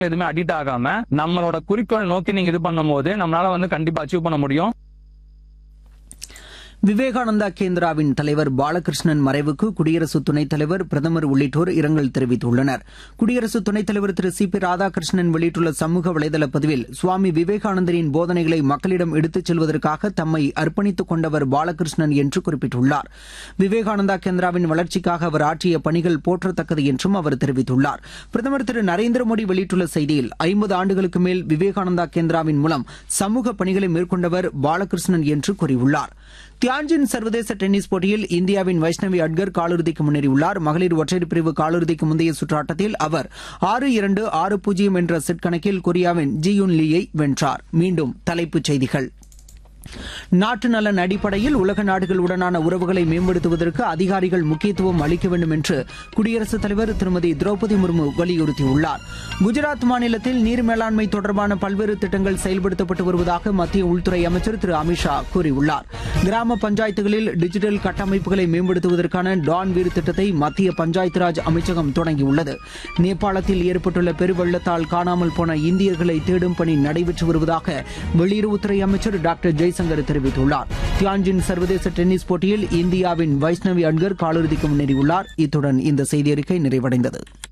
எதுவுமே அடிக்ட் ஆகாம நம்மளோட குறிக்கோள் நோக்கி நீங்க இது பண்ணும்போது நம்மளால வந்து கண்டிப்பா அச்சீவ் பண்ண முடியும் விவேகானந்தா கேந்திராவின் தலைவர் பாலகிருஷ்ணன் மறைவுக்கு குடியரசு துணைத் தலைவர் பிரதமர் உள்ளிட்டோர் இரங்கல் தெரிவித்துள்ளனர் குடியரசு துணைத் தலைவர் திரு சி பி ராதாகிருஷ்ணன் வெளியிட்டுள்ள சமூக வலைதள பதிவில் சுவாமி விவேகானந்தரின் போதனைகளை மக்களிடம் எடுத்துச் செல்வதற்காக தம்மை அர்ப்பணித்துக் கொண்டவர் பாலகிருஷ்ணன் என்று குறிப்பிட்டுள்ளார் விவேகானந்தா கேந்திராவின் வளர்ச்சிக்காக அவர் ஆற்றிய பணிகள் போற்றத்தக்கது என்றும் அவர் தெரிவித்துள்ளார் பிரதமர் திரு நரேந்திர மோடி வெளியிட்டுள்ள செய்தியில் ஐம்பது ஆண்டுகளுக்கு மேல் விவேகானந்தா கேந்திராவின் மூலம் சமூக பணிகளை மேற்கொண்டவர் பாலகிருஷ்ணன் என்று கூறியுள்ளார் தியான்ஜின் சர்வதேச டென்னிஸ் போட்டியில் இந்தியாவின் வைஷ்ணவி அட்கர் காலிறுதிக்கு முன்னேறியுள்ளார் மகளிர் ஒற்றையர் பிரிவு காலிறுதிக்கு முந்தைய சுற்று ஆட்டத்தில் அவர் ஆறு இரண்டு ஆறு பூஜ்ஜியம் என்ற செட் கணக்கில் கொரியாவின் ஜியுன் லீயை வென்றார் மீண்டும் தலைப்புச் செய்திகள் நாட்டு நலன் அடிப்படையில் உலக நாடுகளுடனான உறவுகளை மேம்படுத்துவதற்கு அதிகாரிகள் முக்கியத்துவம் அளிக்க வேண்டும் என்று குடியரசுத் தலைவர் திருமதி திரௌபதி முர்மு வலியுறுத்தியுள்ளார் குஜராத் மாநிலத்தில் நீர் மேலாண்மை தொடர்பான பல்வேறு திட்டங்கள் செயல்படுத்தப்பட்டு வருவதாக மத்திய உள்துறை அமைச்சர் திரு அமித்ஷா கூறியுள்ளார் கிராம பஞ்சாயத்துகளில் டிஜிட்டல் கட்டமைப்புகளை மேம்படுத்துவதற்கான டான் வீர் திட்டத்தை மத்திய பஞ்சாயத்து ராஜ் அமைச்சகம் தொடங்கியுள்ளது நேபாளத்தில் ஏற்பட்டுள்ள பெருவெள்ளத்தால் காணாமல் போன இந்தியர்களை தேடும் பணி நடைபெற்று வருவதாக வெளியுறவுத்துறை அமைச்சர் டாக்டர் ஜெய்சங்கர் தெரிவித்துள்ளார் தியான்ஜின் சர்வதேச டென்னிஸ் போட்டியில் இந்தியாவின் வைஷ்ணவி அன்கர் காலிறுதிக்கு முன்னேறியுள்ளார் இத்துடன் இந்த செய்தியறிக்கை நிறைவடைந்தது